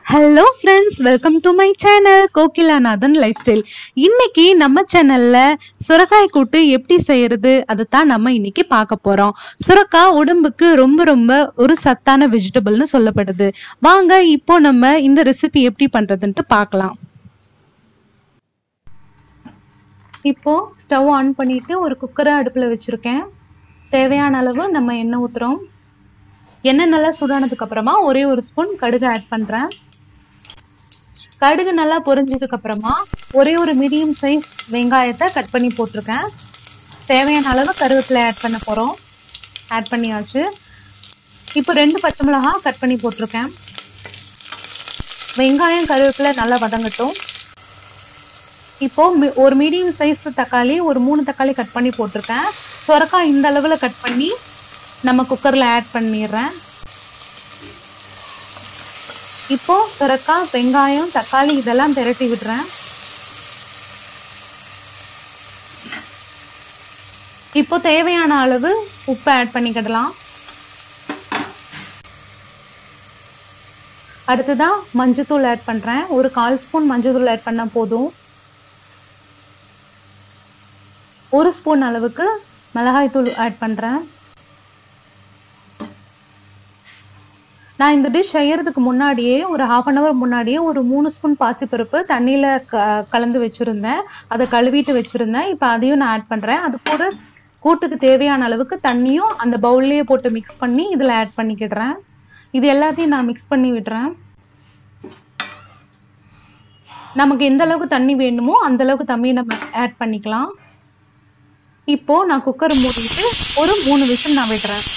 hello friends welcome to my channel Kokilanathan lifestyle இன்னைக்கு நம்ம சேனல்ல சுரக்காய் கூட்டு எப்படி செய்யறது அதை தான் நம்ம இன்னைக்கு பார்க்க போறோம் சுரக்காய் உடம்புக்கு ரொம்ப ரொம்ப ஒரு சத்தான வெஜிடபிள்னு சொல்லப்படுது வாங்க இப்போ நம்ம இந்த ரெசிபி எப்படி பண்றதுன்ட்டு பார்க்கலாம் இப்போ ஸ்டவ் ஆன் பண்ணிட்டு ஒரு குக்கரை அடுப்பில் வச்சுருக்கேன் தேவையான அளவு நம்ம எண்ணெய் ஊற்றுறோம் எண்ணெய் நல்லா சூடானதுக்கு அப்புறமா ஒரே ஒரு ஸ்பூன் கடுகு ஆட் பண்ணுறேன் கடுகு நல்லா பொரிஞ்சதுக்கு அப்புறமா ஒரே ஒரு மீடியம் சைஸ் வெங்காயத்தை கட் பண்ணி போட்டிருக்கேன் தேவையான அளவு கருவேப்பிலை ஆட் பண்ண போகிறோம் ஆட் பண்ணியாச்சு இப்போ ரெண்டு பச்சை மிளகாய் கட் பண்ணி போட்டிருக்கேன் வெங்காயம் கருவேப்பிலை நல்லா வதங்கட்டும் இப்போ மி- ஒரு மீடியம் சைஸ் தக்காளி ஒரு மூணு தக்காளி கட் பண்ணி போட்டிருக்கேன் சொரக்காய் இந்த அளவில் கட் பண்ணி நம்ம குக்கரில் ஆட் பண்ணிடுறேன் இப்போ சொரக்காய் வெங்காயம் தக்காளி இதெல்லாம் திரட்டி விடுறேன் இப்போ தேவையான அளவு உப்பு ஆட் பண்ணிக்கிடலாம் அடுத்ததான் மஞ்சத்தூள் ஆட் பண்ணுறேன் ஒரு கால் ஸ்பூன் மஞ்சத்தூள் ஆட் பண்ணால் போதும் ஒரு ஸ்பூன் அளவுக்கு மிளகாய்த்தூள் ஆட் பண்ணுறேன் நான் இந்த டிஷ் செய்யறதுக்கு முன்னாடியே ஒரு ஹாஃப் அன் ஹவர் முன்னாடியே ஒரு மூணு ஸ்பூன் பாசிப்பருப்பு தண்ணியில் க கலந்து வச்சுருந்தேன் அதை கழுவிட்டு வச்சுருந்தேன் இப்போ அதையும் நான் ஆட் பண்ணுறேன் அது கூட கூட்டுக்கு தேவையான அளவுக்கு தண்ணியும் அந்த பவுல்லையே போட்டு மிக்ஸ் பண்ணி இதில் ஆட் பண்ணிக்கிடுறேன் இது எல்லாத்தையும் நான் மிக்ஸ் பண்ணி விடுறேன் நமக்கு எந்த அளவுக்கு தண்ணி வேணுமோ அந்த அளவுக்கு தண்ணி நம்ம ஆட் பண்ணிக்கலாம் இப்போ நான் குக்கர் மூடிட்டு ஒரு மூணு விசில் நான் விடுறேன்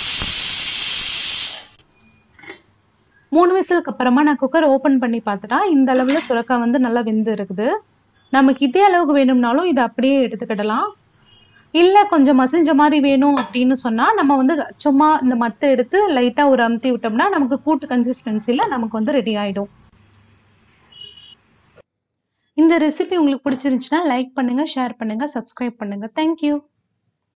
மூணு விசிலுக்கு அப்புறமா நான் குக்கர் ஓப்பன் பண்ணி பார்த்துட்டா இந்த அளவில் சுரக்காய் வந்து நல்லா வெந்து இருக்குது நமக்கு இதே அளவுக்கு வேணும்னாலும் இதை அப்படியே எடுத்துக்கிடலாம் இல்லை கொஞ்சம் மசிஞ்ச மாதிரி வேணும் அப்படின்னு சொன்னால் நம்ம வந்து சும்மா இந்த மத்தை எடுத்து லைட்டாக ஒரு அமுத்தி விட்டோம்னா நமக்கு கூட்டு கன்சிஸ்டன்சியில் நமக்கு வந்து ரெடி ஆகிடும் இந்த ரெசிபி உங்களுக்கு பிடிச்சிருந்துச்சுன்னா லைக் பண்ணுங்கள் ஷேர் பண்ணுங்கள் சப்ஸ்கிரைப் பண்ணுங்கள் தேங்க்யூ